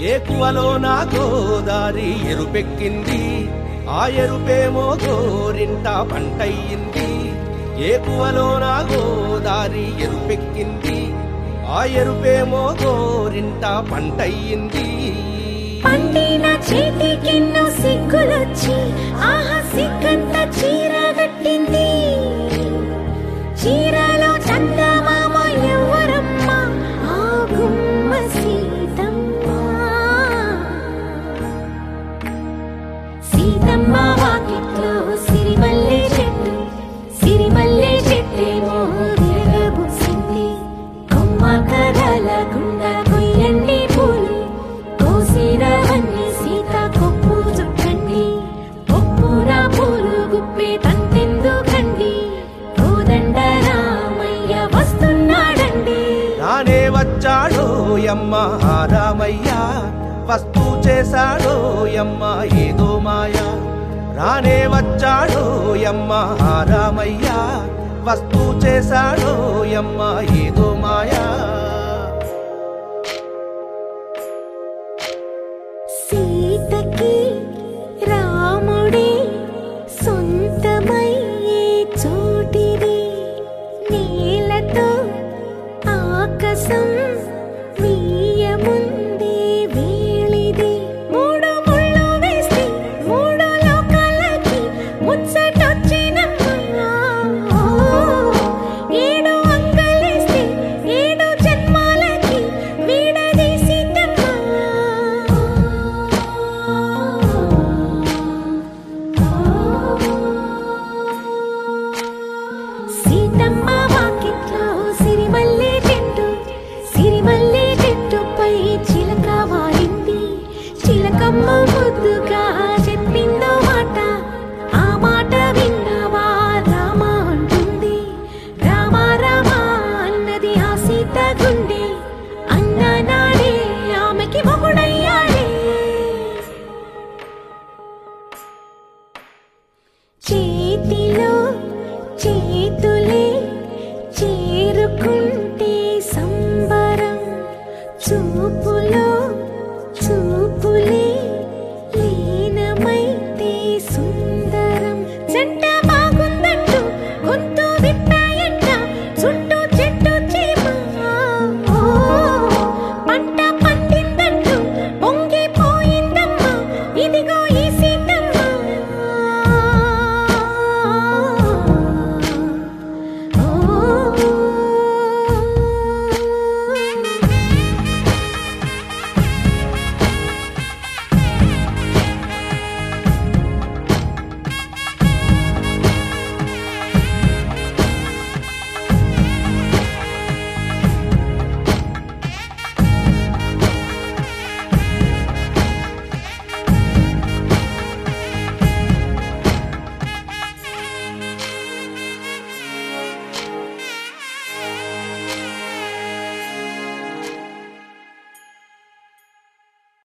ఏకువలో నా గోదారి ఎరుపెక్కింది ఆ ఎరుపేమో గోరింట పంటయ్యింది ఏకువలో నా గోదారి ఎరుపెక్కింది ఆ ఎరుపేమో గోరింట పంటయ్యింది పండిన చేతికెన్నో సిగ్గులొచ్చి ఆహా సిగ్గంత చీర కట్టింది చీరలో చందమామ ఎవరమ్మ ఆ గుమ్మ సీతమ్మ సీతమ్మ వాకిట్లో సిరిమల్లె చెట్టు సిరిమల్లె చెట్టేమో విరగబూసింది కొమ్మ కదల గుండా కొయ్యండి పూలు కోసిరవన్నీ సీత కొప్పు చుట్టండి కొప్పున పూలు గుప్పే తంతెందుకండి కోదండ రామయ్య వస్తున్నాడండి రానే వచ్చాడో యమ్మ ఆ రామయ్య వస్తూ చేశాడో యమ్మ ఏదో మాయ రానే వచ్చాడో యమ్మ ఆ రామయ్య వస్తూ చేశాడో యమ్మ ఏదో మాయా సీతకి రాముడే సొంతమయ్యే చోటిది నేలతో ఆకాశం వీయముందే వేళిది మూడు ముళ్ళు వేసి మూడు లోకాలకి ముచ్చటొచ్చినమ్మా ఏడు అంగలేస్తే ఏడు జన్మాలకి వీడదీసి సీతమ్మ వాకిట్లో సిరిమల్లె చెట్టు సిరిమల్లె చెట్టుపై చిలక వాలింది చిలకమ్మ ముద్దుగా చెప్పిందో మాట ఆ మాట విన్నవా రామ అంటుంది రామ రామ అన్నది ఆ సీత గుండె అన్న నాడే ఆమెకి మొగుడయ్యాడే చేతిలో